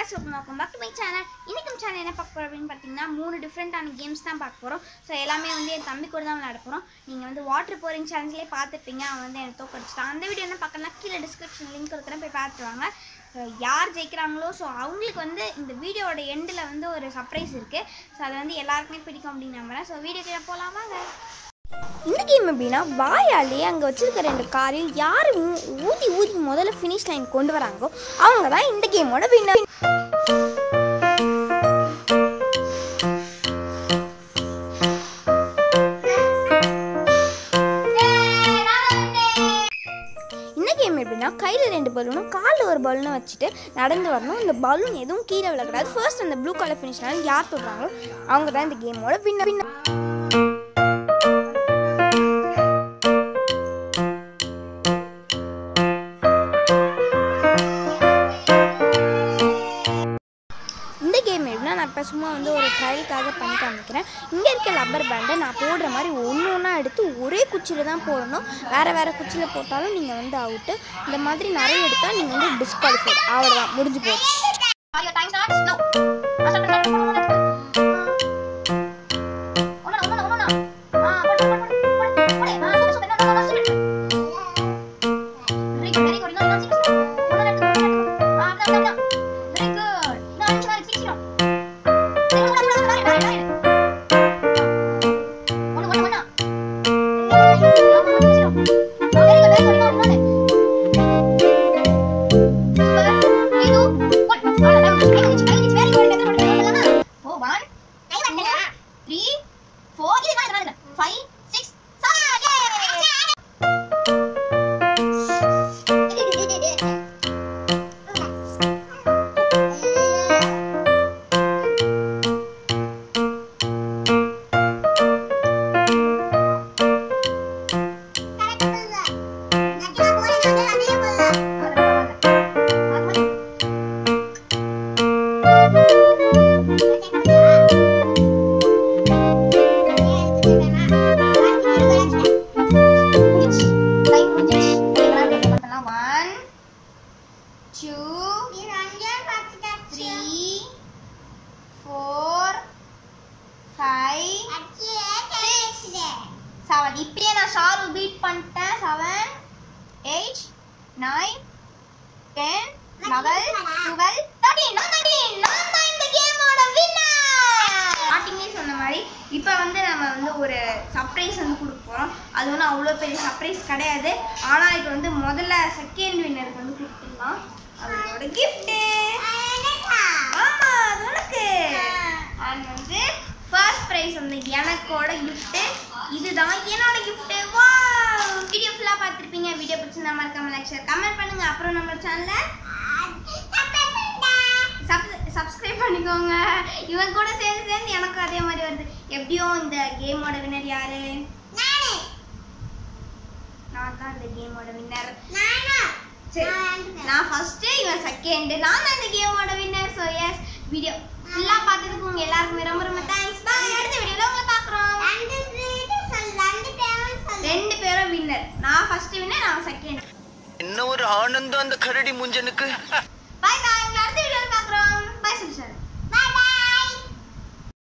guys welcome back to my channel இன்னைக்கும் channel என்ன பார்க்க போகிறோம் அப்படின்னு பார்த்தீங்கன்னா மூணு டிஃப்ரெண்ட்டான கேம்ஸ் தான் பார்க்க போகிறோம் ஸோ எல்லாமே வந்து என் தம்பி கூட தான் விளையாட போகிறோம் நீங்கள் வந்து வாட்டர் போரிங் சேனல்ஸ்லேயே பார்த்துருப்பீங்க அவன் வந்து எனக்கு தோக்கடிச்சிட்டான் அந்த வீடியோ என்ன பார்க்கலாம் கீழே டிஸ்கிரிப்ஷன் லிங்க் இருக்கிறேன் போய் பார்த்துட்டு வாங்க So, யார் ஜெயிக்கிறாங்களோ ஸோ அவங்களுக்கு வந்து இந்த வீடியோவோட எண்டில் வந்து ஒரு சர்ப்ரைஸ் இருக்குது ஸோ அது வந்து எல்லாருக்குமே பிடிக்கும் அப்படின்னு நம்புறேன் ஸோ வீடியோக்கு போகலாம் வாங்க இந்த கேம் எப்படின்னா வாயாலே அங்கே வச்சிருக்க ரெண்டு காரையும் யார் ஊ- ஊதி ஊதி முதல்ல ஃபினிஷ் லைன் கொண்டு வராங்களோ அவங்க தான் இந்த கேமோட வின்னர் இந்த கேம் எப்படின்னா கையில் ரெண்டு பலூனும் காலில் ஒரு பலூனும் வச்சுட்டு நடந்து வரணும் இந்த பலூன் எதுவும் கீழே விழக்கூடாது ஃபர்ஸ்ட் அந்த ப்ளூ கலர் ஃபினிஷ் லைன் யார் தொடுறாங்களோ அவங்க தான் இந்த கேமோட வின்னர் வின்னர் இந்த கேம் எப்படின்னா நான் இப்போ சும்மா வந்து ஒரு ட்ரையலுக்காக பண்ணி காமிக்கிறேன் இங்கே இருக்க லப்பர் பேண்டை நான் போடுற மாதிரி ஒன்று ஒன்றா எடுத்து ஒரே குச்சியில் தான் போடணும் வேறு வேறு குச்சியில் போட்டாலும் நீங்கள் வந்து அவுட்டு இந்த மாதிரி நிறைய எடுத்தால் நீங்கள் வந்து டிஸ்குவாலிஃபைட் அவ்வளோதான் முடிஞ்சு போச்சு three, four, இது மாதிரி மாதிரி five, six, seven. முடிஞ்சிச்சு. Time முடிஞ்சிச்சு. இதெல்லாம் ரெடி பண்ணலாம். One, two, three, four, five, seven. இப்பயே நான் ஷாரு பீட் பண்ணிட்டேன் seven eight nine ten level twelve thirteen நான் தேர்ட்டீன் நான் தான் இந்த கேமோட வின்னர் ஸ்டார்டிங்கே சொன்ன மாதிரி இப்போ வந்து நம்ம வந்து ஒரு சர்ப்ரைஸ் வந்து கொடுக்க போகிறோம் அது ஒன்றும் அவ்வளோ பெரிய சர்ப்ரைஸ் கிடையாது ஆனால் இப்போ வந்து முதல்ல செகண்ட் வின்னருக்கு வந்து கொடுத்துடலாம் அவரோட கிஃப்ட்டு ஆமா அது உனக்கு அண்ட் வந்து ஃபர்ஸ்ட் ப்ரைஸ் வந்து எனக்கோட கிஃப்ட்டு இதுதான் என்னோட கிஃப்ட்டு வா வீடியோ ஃபுல்லாக பார்த்துருப்பீங்க வீடியோ பிடிச்சிருந்தா மறக்காம லைக் ஷேர் கமெண்ட் பண்ணுங்க அப்புறம் நம்ம சேனலை சப்ஸ்கிரைப் பண்ணிக்கோங்க இவன் கூட சேர்ந்து சேர்ந்து எனக்கும் அதே மாதிரி வருது எப்படியும் இந்த கேமோட வின்னர் யாரு நான் தான் இந்த கேமோட வின்னர் சரி நான் ஃபர்ஸ்ட் இவன் செகண்ட் நான் தான் இந்த கேமோட வின்னர் ஸோ எஸ் வீடியோ ஃபுல்லாக பார்த்ததுக்கு உங்க எல்லாருக்குமே ரொம்ப ரொம்ப தேங்க்ஸ் பாய் அடுத்த வீடியோல உங்களை பார்க்குறோம் ரெண்டு பேரும் வின்னர் நான் ஃபர்ஸ்ட் வின்னர் நான் செகண்ட் என்ன ஒரு ஆனந்தம் அந்த கரடி முஞ்சனுக்கு